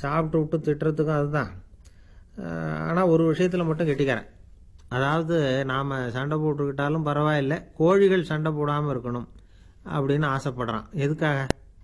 சாப்பிட்டு விட்டு திட்டுறதுக்கும் அதுதான் ஆனால் ஒரு விஷயத்தில் மட்டும் கெட்டிக்கிறேன் அதாவது நாம் சண்டை போட்டுக்கிட்டாலும் பரவாயில்லை கோழிகள் சண்டை போடாமல் இருக்கணும் அப்படின்னு ஆசைப்படுறான் எதுக்காக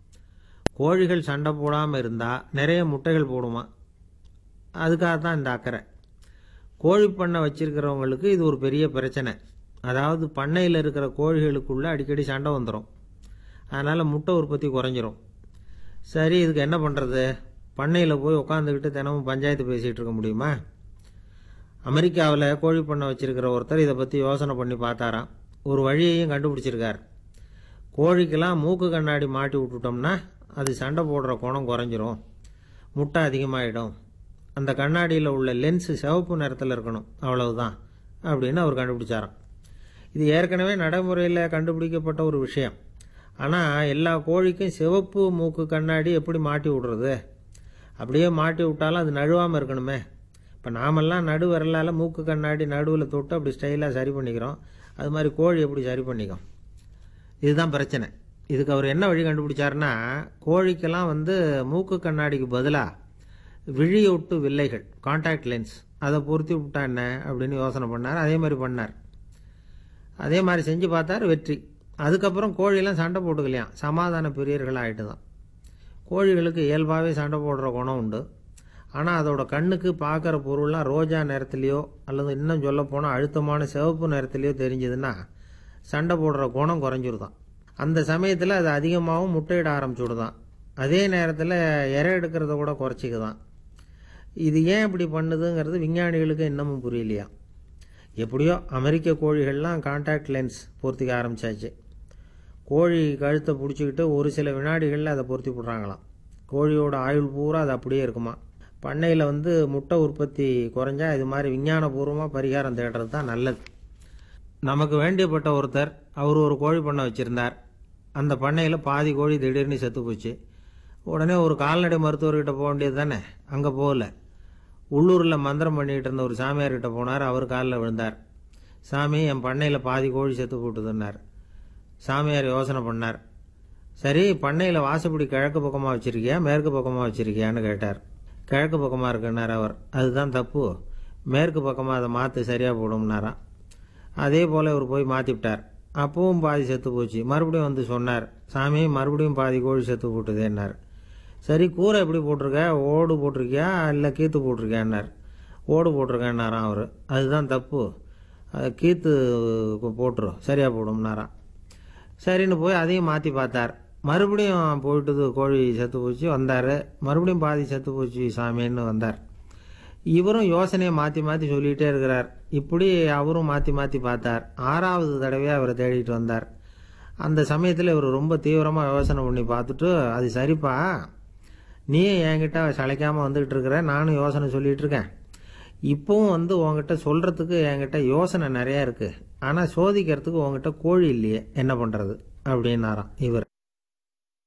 கோழிகள் சண்டை போடாமல் இருந்தால் நிறைய முட்டைகள் போடுமா அதுக்காக தான் இந்த அக்கறை கோழி பண்ணை வச்சிருக்கிறவங்களுக்கு இது ஒரு பெரிய பிரச்சனை அதாவது பண்ணையில் இருக்கிற கோழிகளுக்குள்ளே அடிக்கடி சண்டை வந்துடும் அதனால் முட்டை உற்பத்தி குறைஞ்சிரும் சரி இதுக்கு என்ன பண்ணுறது பண்ணையில் போய் உட்காந்துக்கிட்டு தினமும் பஞ்சாயத்து பேசிகிட்டு இருக்க முடியுமா அமெரிக்காவில் கோழி பண்ணை வச்சிருக்கிற ஒருத்தர் இதை பற்றி யோசனை பண்ணி பார்த்தாராம் ஒரு வழியையும் கண்டுபிடிச்சிருக்கார் கோழிக்கெல்லாம் மூக்கு கண்ணாடி மாட்டி விட்டுட்டோம்னா அது சண்டை போடுற குணம் குறைஞ்சிரும் முட்டை அதிகமாகிடும் அந்த கண்ணாடியில் உள்ள லென்ஸு சிவப்பு நிறத்தில் இருக்கணும் அவ்வளவுதான் அப்படின்னு அவர் கண்டுபிடிச்சாராம் இது ஏற்கனவே நடைமுறையில் கண்டுபிடிக்கப்பட்ட ஒரு விஷயம் ஆனால் எல்லா கோழிக்கும் சிவப்பு மூக்கு கண்ணாடி எப்படி மாட்டி விடுறது அப்படியே மாட்டி விட்டாலும் அது நழுவாமல் இருக்கணுமே இப்போ நாமெல்லாம் நடு விரலால் மூக்கு கண்ணாடி நடுவில் தொட்டு அப்படி ஸ்டைலாக சரி பண்ணிக்கிறோம் அது மாதிரி கோழி எப்படி சரி பண்ணிக்கும் இதுதான் பிரச்சனை இதுக்கு அவர் என்ன வழி கண்டுபிடிச்சாருன்னா கோழிக்கெல்லாம் வந்து மூக்கு கண்ணாடிக்கு பதிலாக விழியொட்டு வில்லைகள் காண்டாக்ட் லென்ஸ் அதை பொருத்தி விட்டா என்ன அப்படின்னு யோசனை பண்ணார் அதே மாதிரி பண்ணார் அதே மாதிரி செஞ்சு பார்த்தார் வெற்றி அதுக்கப்புறம் கோழியெல்லாம் சண்டை போட்டுக்கலையாம் சமாதான பிரியர்கள் ஆகிட்டு தான் கோழிகளுக்கு இயல்பாகவே சண்டை போடுற குணம் உண்டு ஆனால் அதோட கண்ணுக்கு பார்க்குற பொருள்லாம் ரோஜா நிறத்துலையோ அல்லது இன்னும் சொல்ல போனால் அழுத்தமான சிவப்பு நிறத்துலையோ தெரிஞ்சதுன்னா சண்டை போடுற குணம் குறைஞ்சிருதான் அந்த சமயத்தில் அது அதிகமாகவும் முட்டையிட ஆரம்பிச்சுடுதான் அதே நேரத்தில் இறை எடுக்கிறத கூட குறைச்சிக்குதான் இது ஏன் இப்படி பண்ணுதுங்கிறது விஞ்ஞானிகளுக்கு இன்னமும் புரியலையா எப்படியோ அமெரிக்க கோழிகள்லாம் காண்டாக்ட் லென்ஸ் பொருத்திக்க ஆரம்பிச்சாச்சு கோழி கழுத்தை பிடிச்சிக்கிட்டு ஒரு சில வினாடிகளில் அதை பொருத்தி விட்றாங்களாம் கோழியோட ஆயுள் பூரா அது அப்படியே இருக்குமா பண்ணையில் வந்து முட்டை உற்பத்தி குறைஞ்சா இது மாதிரி விஞ்ஞானபூர்வமாக பரிகாரம் தேடுறது தான் நல்லது நமக்கு வேண்டியப்பட்ட ஒருத்தர் அவர் ஒரு கோழி பண்ணை வச்சுருந்தார் அந்த பண்ணையில் பாதி கோழி திடீர்னு செத்து போச்சு உடனே ஒரு கால்நடை மருத்துவர்கிட்ட போக வேண்டியது தானே அங்கே போகல உள்ளூரில் மந்திரம் பண்ணிக்கிட்டு இருந்த ஒரு சாமியார்கிட்ட போனார் அவர் காலில் விழுந்தார் சாமி என் பண்ணையில் பாதி கோழி செத்து போட்டுதுன்னார் சாமியார் யோசனை பண்ணார் சரி பண்ணையில் வாசப்படி கிழக்கு பக்கமாக வச்சிருக்கியா மேற்கு பக்கமாக வச்சிருக்கியான்னு கேட்டார் கிழக்கு பக்கமாக இருக்குன்னார் அவர் அதுதான் தப்பு மேற்கு பக்கமாக அதை மாற்று சரியாக போடும்னாராம் அதே போல் இவர் போய் மாற்றிவிட்டார் அப்பவும் பாதி செத்து போச்சு மறுபடியும் வந்து சொன்னார் சாமி மறுபடியும் பாதி கோழி செத்து போட்டுதேன்னார் சரி கூரை எப்படி போட்டிருக்க ஓடு போட்டிருக்கியா இல்லை கீத்து போட்டிருக்கியான்னார் ஓடு போட்டிருக்கேன்னாராம் அவர் அதுதான் தப்பு அது கீத்து போட்டுரும் சரியாக போடும்னாராம் சரின்னு போய் அதையும் மாற்றி பார்த்தார் மறுபடியும் போயிட்டுது கோழி செத்து போச்சு வந்தார் மறுபடியும் பாதி செத்து போச்சு சாமின்னு வந்தார் இவரும் யோசனையை மாற்றி மாற்றி சொல்லிகிட்டே இருக்கிறார் இப்படி அவரும் மாற்றி மாற்றி பார்த்தார் ஆறாவது தடவையாக அவரை தேடிட்டு வந்தார் அந்த சமயத்தில் இவர் ரொம்ப தீவிரமாக யோசனை பண்ணி பார்த்துட்டு அது சரிப்பா நீ என்கிட்ட சளைக்காமல் வந்துக்கிட்டு இருக்கிற நானும் யோசனை சொல்லிகிட்டு இருக்கேன் இப்போவும் வந்து உங்ககிட்ட சொல்கிறதுக்கு என்கிட்ட யோசனை நிறையா இருக்குது ஆனால் சோதிக்கிறதுக்கு உங்ககிட்ட கோழி இல்லையே என்ன பண்ணுறது அப்படின்னாராம் இவர்